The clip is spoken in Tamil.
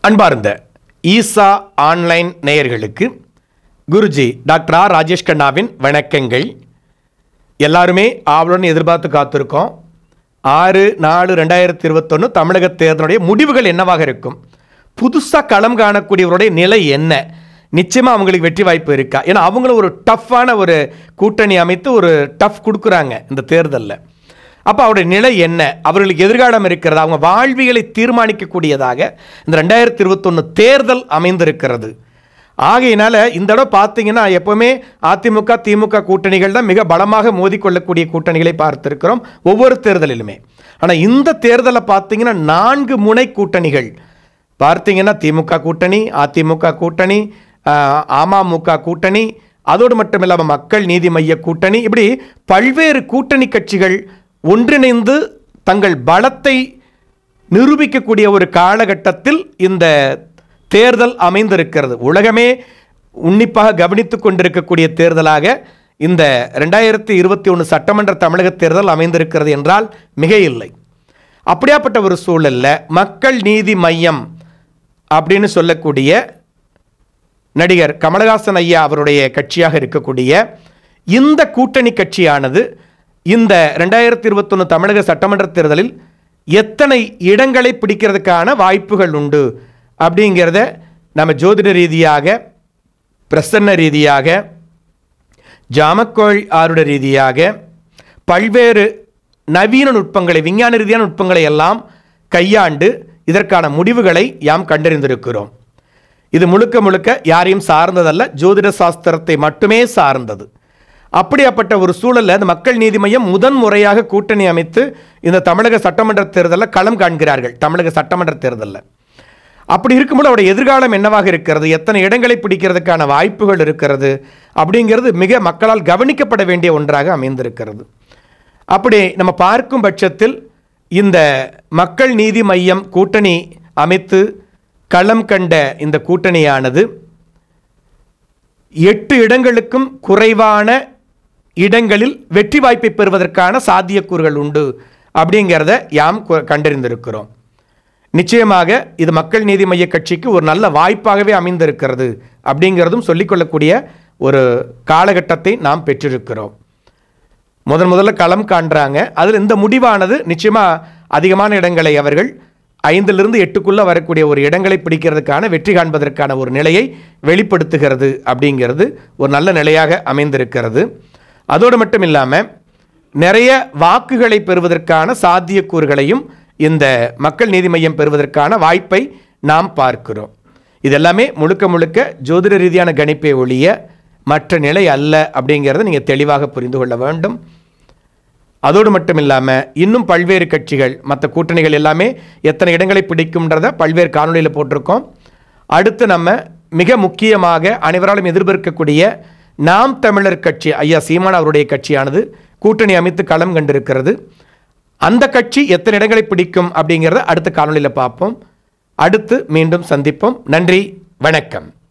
அன்பார்ந்த ஈசா ஆன்லைன் நேயர்களுக்கு குருஜி டாக்டர் ஆர் ராஜேஷ் கண்ணாவின் வணக்கங்கள் எல்லாருமே ஆவலுடன் எதிர்பார்த்து காத்திருக்கோம் ஆறு நாலு ரெண்டாயிரத்தி இருபத்தொன்று தமிழக தேர்தலுடைய முடிவுகள் என்னவாக இருக்கும் புதுசாக களம் காணக்கூடியவருடைய நிலை என்ன நிச்சயமாக அவங்களுக்கு வெற்றி வாய்ப்பு இருக்கா ஏன்னா அவங்களும் ஒரு டஃப்பான ஒரு கூட்டணி அமைத்து ஒரு டஃப் கொடுக்குறாங்க இந்த தேர்தலில் அப்போ அவருடைய நிலை என்ன அவர்களுக்கு எதிர்காலம் இருக்கிறது அவங்க வாழ்வியலை தீர்மானிக்கக்கூடியதாக இந்த ரெண்டாயிரத்தி இருபத்தொன்று தேர்தல் அமைந்திருக்கிறது ஆகையினால இந்த தடவை பார்த்தீங்கன்னா எப்போவுமே அதிமுக திமுக கூட்டணிகள் தான் மிக பலமாக மோதிக்கொள்ளக்கூடிய கூட்டணிகளை பார்த்திருக்கிறோம் ஒவ்வொரு தேர்தலிலுமே ஆனால் இந்த தேர்தலை பார்த்தீங்கன்னா நான்கு முனை கூட்டணிகள் பார்த்தீங்கன்னா திமுக கூட்டணி அதிமுக கூட்டணி ஆஹ், அமமுக கூட்டணி அதோடு மட்டும் இல்லாமல் மக்கள் நீதி மைய கூட்டணி இப்படி பல்வேறு கூட்டணி கட்சிகள் ஒன்றிணைந்து தங்கள் பலத்தை நிரூபிக்கக்கூடிய ஒரு காலகட்டத்தில் இந்த தேர்தல் அமைந்திருக்கிறது உலகமே உன்னிப்பாக கவனித்துக் கொண்டிருக்கக்கூடிய தேர்தலாக இந்த ரெண்டாயிரத்தி இருபத்தி ஒன்று சட்டமன்ற தமிழக தேர்தல் அமைந்திருக்கிறது என்றால் மிக இல்லை அப்படியாப்பட்ட ஒரு சூழல்ல மக்கள் நீதி மையம் அப்படின்னு சொல்லக்கூடிய நடிகர் கமலஹாசன் ஐயா அவருடைய கட்சியாக இருக்கக்கூடிய இந்த கூட்டணி கட்சியானது இந்த ரெண்டாயிரத்தி இருபத்தொன்று தமிழக சட்டமன்ற தேர்தலில் எத்தனை இடங்களை பிடிக்கிறதுக்கான வாய்ப்புகள் உண்டு அப்படிங்கிறத நம்ம ஜோதிட ரீதியாக பிரசன்ன ரீதியாக ஜாமக்கோள் ஆருட ரீதியாக பல்வேறு நவீன நுட்பங்களை விஞ்ஞான ரீதியான நுட்பங்களை எல்லாம் கையாண்டு இதற்கான முடிவுகளை யாம் கண்டறிந்திருக்கிறோம் இது முழுக்க முழுக்க யாரையும் சார்ந்ததல்ல ஜோதிட சாஸ்திரத்தை மட்டுமே சார்ந்தது அப்படியாப்பட்ட ஒரு சூழல்ல இந்த மக்கள் நீதி மையம் முதன் முறையாக கூட்டணி அமைத்து இந்த தமிழக சட்டமன்ற தேர்தலில் களம் காண்கிறார்கள் தமிழக சட்டமன்ற தேர்தலில் அப்படி இருக்கும்போது அவருடைய எதிர்காலம் என்னவாக இருக்கிறது எத்தனை இடங்களை பிடிக்கிறதுக்கான வாய்ப்புகள் இருக்கிறது அப்படிங்கிறது மிக மக்களால் கவனிக்கப்பட வேண்டிய ஒன்றாக அமைந்திருக்கிறது அப்படி நம்ம பார்க்கும் பட்சத்தில் இந்த மக்கள் நீதி மையம் கூட்டணி அமைத்து களம் கண்ட இந்த கூட்டணியானது எட்டு இடங்களுக்கும் குறைவான இடங்களில் வெற்றி வாய்ப்பை பெறுவதற்கான சாத்தியக்கூறுகள் உண்டு அப்படிங்கிறத யாம் கு- கண்டறிந்திருக்கிறோம் நிச்சயமாக இது மக்கள் நீதி மைய கட்சிக்கு ஒரு நல்ல வாய்ப்பாகவே அமைந்திருக்கிறது அப்படிங்கிறதும் சொல்லிக்கொள்ளக்கூடிய ஒரு காலகட்டத்தை நாம் பெற்றிருக்கிறோம் முதன் முதல்ல களம் காண்றாங்க அதில் இந்த முடிவானது நிச்சயமாக அதிகமான இடங்களை அவர்கள் ஐந்திலிருந்து எட்டுக்குள்ளே வரக்கூடிய ஒரு இடங்களை பிடிக்கிறதுக்கான வெற்றி காண்பதற்கான ஒரு நிலையை வெளிப்படுத்துகிறது அப்படிங்கிறது ஒரு நல்ல நிலையாக அமைந்திருக்கிறது அதோடு மட்டும் இல்லாமல் நிறைய வாக்குகளை பெறுவதற்கான சாத்தியக்கூறுகளையும் இந்த மக்கள் நீதி மையம் பெறுவதற்கான வாய்ப்பை நாம் பார்க்கிறோம் இதெல்லாமே முழுக்க முழுக்க ஜோதிட ரீதியான கணிப்பை ஒழிய மற்ற நிலை அல்ல அப்படிங்கிறத நீங்கள் தெளிவாக புரிந்து கொள்ள வேண்டும் அதோடு மட்டும் இல்லாமல் இன்னும் பல்வேறு கட்சிகள் மற்ற கூட்டணிகள் எல்லாமே எத்தனை இடங்களை பிடிக்கும்ன்றத பல்வேறு காணொளியில் போட்டிருக்கோம் அடுத்து நம்ம மிக முக்கியமாக அனைவராலும் எதிர்பார்க்கக்கூடிய நாம் தமிழர் கட்சி ஐயா சீமான் அவருடைய கட்சியானது கூட்டணி அமைத்து களம் கண்டிருக்கிறது அந்த கட்சி எத்தனை இடங்களை பிடிக்கும் அப்படிங்கிறத அடுத்த காணொளியில் பார்ப்போம் அடுத்து மீண்டும் சந்திப்போம் நன்றி வணக்கம்